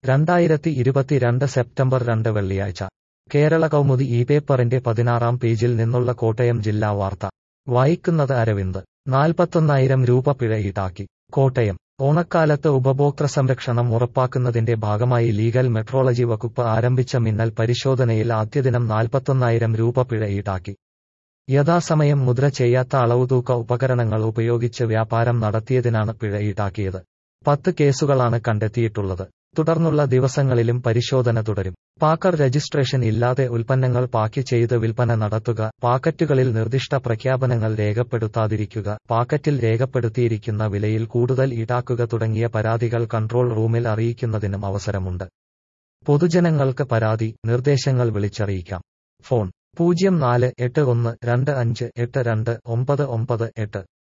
രണ്ടായിരത്തി ഇരുപത്തിരണ്ട് സെപ്റ്റംബർ രണ്ട് വെള്ളിയാഴ്ച കേരള കൗമുദി ഈ പേപ്പറിന്റെ പതിനാറാം പേജിൽ നിന്നുള്ള കോട്ടയം ജില്ലാ വാർത്ത വായിക്കുന്നത് അരവിന്ദ് നാൽപ്പത്തൊന്നായിരം രൂപ പിഴ ഈടാക്കി കോട്ടയം ഓണക്കാലത്ത് ഉപഭോക്തൃ സംരക്ഷണം ഉറപ്പാക്കുന്നതിന്റെ ഭാഗമായി ലീഗൽ മെട്രോളജി വകുപ്പ് ആരംഭിച്ച മിന്നൽ പരിശോധനയിൽ ആദ്യദിനം നാൽപ്പത്തൊന്നായിരം രൂപ പിഴ ഈടാക്കി യഥാസമയം മുദ്ര ചെയ്യാത്ത അളവുതൂക്ക ഉപകരണങ്ങൾ ഉപയോഗിച്ച് വ്യാപാരം നടത്തിയതിനാണ് പിഴ ഈടാക്കിയത് പത്ത് കേസുകളാണ് കണ്ടെത്തിയിട്ടുള്ളത് തുടർന്നുള്ള ദിവസങ്ങളിലും പരിശോധന തുടരും പാക്കർ രജിസ്ട്രേഷൻ ഇല്ലാതെ ഉൽപ്പന്നങ്ങൾ പാക്ക് ചെയ്ത് വിൽപ്പന നടത്തുക പാക്കറ്റുകളിൽ നിർദ്ദിഷ്ട പ്രഖ്യാപനങ്ങൾ രേഖപ്പെടുത്താതിരിക്കുക പാക്കറ്റിൽ രേഖപ്പെടുത്തിയിരിക്കുന്ന വിലയിൽ കൂടുതൽ ഈടാക്കുക തുടങ്ങിയ പരാതികൾ കൺട്രോൾ റൂമിൽ അറിയിക്കുന്നതിനും അവസരമുണ്ട് പൊതുജനങ്ങൾക്ക് പരാതി നിർദ്ദേശങ്ങൾ വിളിച്ചറിയിക്കാം ഫോൺ പൂജ്യം നാല് എട്ട് ഒന്ന് രണ്ട് അഞ്ച് എട്ട് രണ്ട് ഒമ്പത് ഒമ്പത് എട്ട്